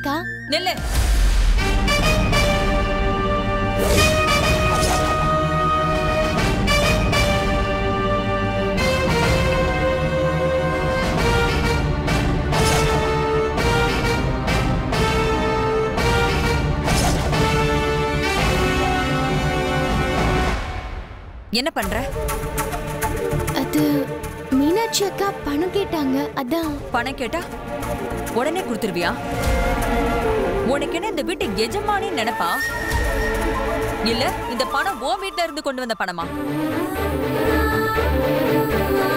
அக்கா நில்லு என்ன பண்ற அது மீனாட்சி அக்கா பணம் கேட்டாங்க அதான் பணம் கேட்டா உடனே கொடுத்துருவியா உனக்கு என்ன இந்த வீட்டு எஜமானி நினைப்பா இல்ல இந்த பணம் ஓ வீட்ல இருந்து கொண்டு வந்த பணமா